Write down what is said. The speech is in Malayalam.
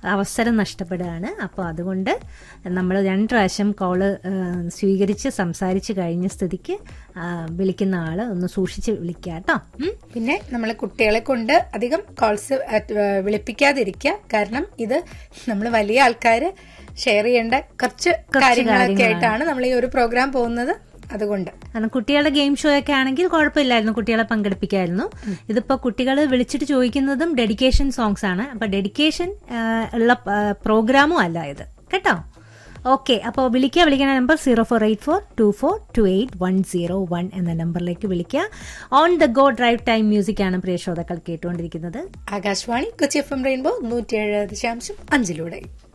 അവസരം നഷ്ടപ്പെടുകയാണ് അപ്പോൾ അതുകൊണ്ട് നമ്മൾ രണ്ട് പ്രാവശ്യം കോള് സ്വീകരിച്ച് സംസാരിച്ച് കഴിഞ്ഞ സ്ഥിതിക്ക് ആ, വിളിക്കുന്ന ആള് ഒന്ന് സൂക്ഷിച്ച് വിളിക്കുക കേട്ടോ ഉം? പിന്നെ നമ്മൾ കുട്ടികളെ കൊണ്ട് അധികം കോൾസ് വിളിപ്പിക്കാതിരിക്കുക കാരണം ഇത് നമ്മൾ വലിയ ആൾക്കാര് ഷെയർ ചെയ്യേണ്ട കുറച്ച് കാര്യങ്ങളൊക്കെ ആയിട്ടാണ് നമ്മൾ ഈ ഒരു പ്രോഗ്രാം പോകുന്നത് അതുകൊണ്ട് കാരണം കുട്ടികളുടെ ഗെയിം ഷോ ഒക്കെ ആണെങ്കിൽ കുഴപ്പമില്ലായിരുന്നു കുട്ടികളെ പങ്കെടുപ്പിക്കായിരുന്നു ഇതിപ്പോ കുട്ടികൾ വിളിച്ചിട്ട് ചോദിക്കുന്നതും ഡെഡിക്കേഷൻ സോങ്സ് ആണ് അപ്പൊ ഡെഡിക്കേഷൻ ഉള്ള പ്രോഗ്രാമും അല്ല ഇത് കേട്ടോ ഓക്കെ അപ്പോൾ വിളിക്കുക വിളിക്കുന്ന നമ്പർ zero four eight four two four two eight one zero one എന്ന നമ്പറിലേക്ക് വിളിക്കുക on the go drive time music ആണ് പ്രിയ ശ്രോതാക്കൾ കേട്ടുകൊണ്ടിരിക്കുന്നത് Akashvani Kochi F M rainbow നൂറ്റിയേഴ് ദശാംശം അഞ്ചിലൂടെ